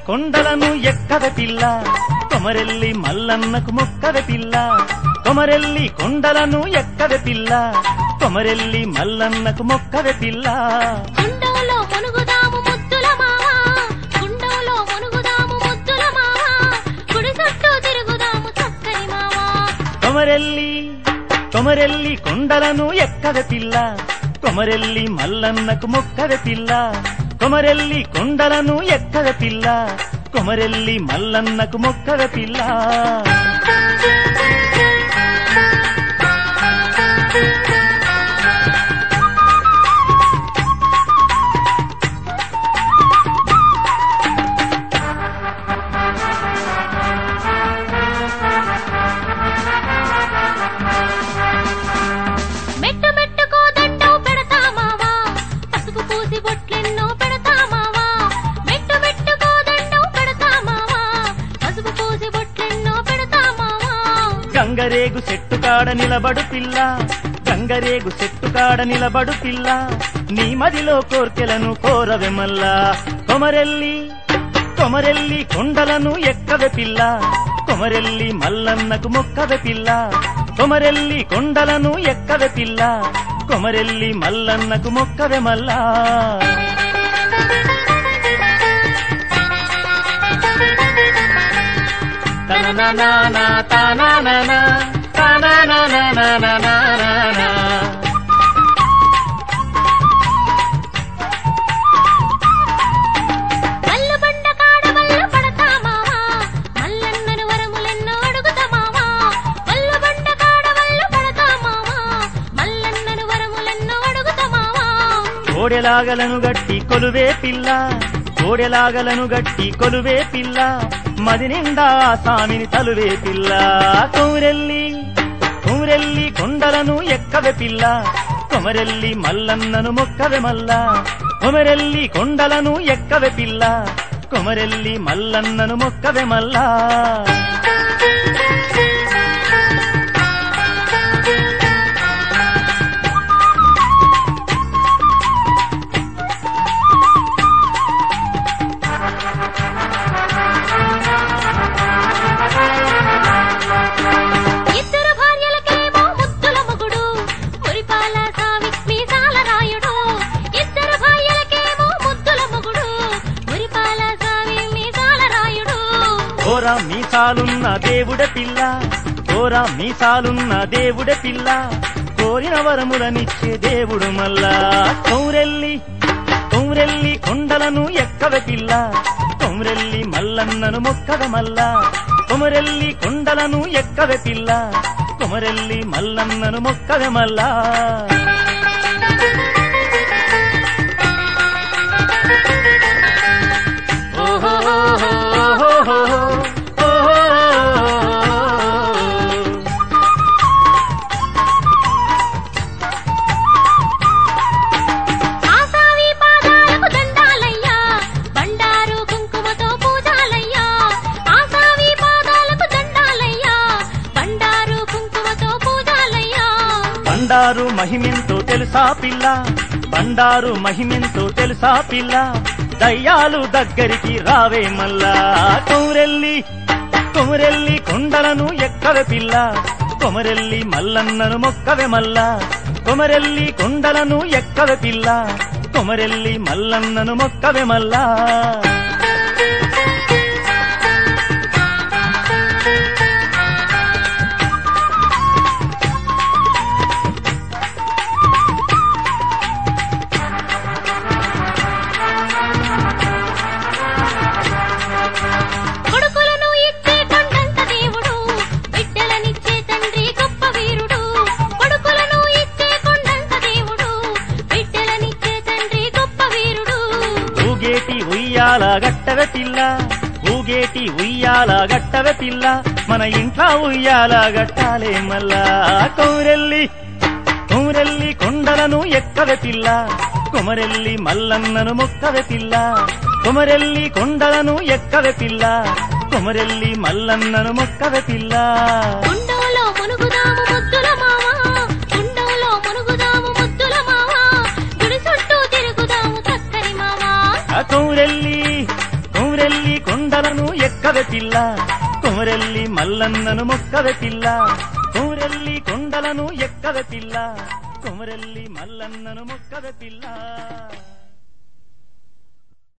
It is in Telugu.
కొండలను ఎక్కద పిల్ల కొమరెల్లి మల్లన్నకు మొక్కద పిల్ల కొమరెల్లి కొండలను ఎక్కద పిల్ల కొమరెల్లి మల్లన్నకు మొక్కద పిల్ల గుండవులో మునుగుదాము ముద్దుల మావా గుండవులో మునుగుదాము ముద్దుల మావా గుడి చుట్టూ తిరుగుదాము చక్కని మావా కొమరెల్లి కొమరెల్లి కొండలను ఎక్కద పిల్ల కొమరెల్లి మల్లన్నకు మొక్కద పిల్ల కొమరెల్లి కొండలను ఎక్కద పిల్ల కొమరెల్లి మల్లన్నకు మొక్కద పిల్ల మెట్టు మెట్టుకో దండం పెడతా మావా పసుపు పూసి బొట్లెన్నో పెడతా మావా మెట్టు మెట్టుకో దండం పెడతా మావా పసుపు పూసి బొట్లెన్నో పెడతా మావా గంగరేగు చెట్టు కాడ నిలబడు పిల్ల గంగరేగు చెట్టు కాడ నిలబడు పిల్ల నీ మదిలో కోర్కెలను కోరవె మల్లా కొమరెల్లి కొమరెల్లి కొండలను ఎక్కవె పిల్ల కొమరెల్లి మల్లన్నకు మొక్కవె పిల్ల కొమరెల్లి కొండలను ఎక్కవె పిల్ల కొమరెల్లి మల్లన్నకు మొక్కవె మల్లా తనననానా, తానానానా, తానానానానానానానా. మల్లు బండ కాడ మల్ల పడతా మావా మల్లన్నను వరములెన్నో అడుగుతా మావా మల్లు బండ కాడ మల్ల పడతా మావా మల్లన్నను వరములెన్నో అడుగుతా మావా కోడెలాగలను గట్టి కొలువే పిల్ల కోడెలాగలను గట్టి కొలువే పిల్ల మది నిండా ఆ సామిని తలువే పిల్ల కౌరెల్లి కౌరెల్లి కొండలను ఎక్కవె పిల్ల కొమరెల్లి మల్లన్నను మొక్కవె మల్ల కొమరెల్లి కొండలను ఎక్కవె పిల్ల కొమరెల్లి మల్లన్నను మొక్కవె మల్లా ఇద్దరు భార్యలకేమో ముద్దుల మొగుడు మురిపాల సావి మీసాల రాయుడు ఇద్దరు భార్యలకేమో ముద్దుల మొగుడు మురిపాల సావి మీసాల రాయుడు ఓరా మీసాలున్న దేవుడ పిల్ల ఓరా మీసాలున్న దేవుడ పిల్ల కోరిన వరములనిచ్చే దేవుడు మల్లా కౌరెల్లి కౌరెల్లి కొండలను ఎక్కవ పిల్ల కొమరెల్లి మల్లన్నను మొక్కవ మల్లా కొమరెల్లి కొండలను ఎక్కవ పిల్ల కొమరెల్లి మల్లన్నను మొక్కవ మల్లా ఆసావి పాదాలకు దండాలయ్యా బండారు కుంకుమతో పూజాలయ్యా ఆసావి పాదాలకు దండాలయ్యా బండారు కుంకుమతో పూజాలయ్యా బండారు మహిమెంతో తెలుసా పిల్ల బండారు మహిమెంతో తెలుసా పిల్ల దయ్యాలు దగ్గరికి రావే మల్లా కొమరెల్లి కొమరెల్లి కొండలను ఎక్కవే పిల్ల కొమరెల్లి మల్లన్నను మొక్కవే మల్లా కొమరెల్లి కొండలను ఎక్కవే పిల్ల కొమరెల్లి మల్లన్నను మొక్కవే మల్లా కొడుకులను ఇచ్చే కొండంత దేవుడు బిడ్డలనిచ్చే తండ్రి గొప్ప వీరుడు కొడుకులను ఇచ్చే కొండంత దేవుడు బిడ్డలనిచ్చే తండ్రి గొప్ప వీరుడు ఊగేటి ఉయ్యాల గట్టవె పిల్ల ఊగేటి ఉయ్యాల గట్టవె పిల్ల మన ఇంట్లో ఉయ్యాల గట్టాలే మల్లా కౌరెల్లి కౌరెల్లి కొండలను ఎక్కవె పిల్ల కొమరెల్లి మల్లన్నను మొక్కవె పిల్ల కొమరెల్లి కొండలను ఎక్కవె పిల్ల కొమరెల్లి మల్లన్నను మొక్కవె పిల్ల గుండవులో మునుగుదాము ముద్దుల మావా గుండవులో మునుగుదాము ముద్దుల మావా గుడి చుట్టూ తిరుగుదాము చక్కని మావా ఆ కౌరెల్లి కౌరెల్లి కొండ మొక్కవే పిల్ల కొమరెల్లి మల్లన్నను మొక్కవే పిల్ల కొమరెల్లి కొండలను ఎక్కవే పిల్ల కొమరెల్లి మల్లన్నను మొక్కవే పిల్ల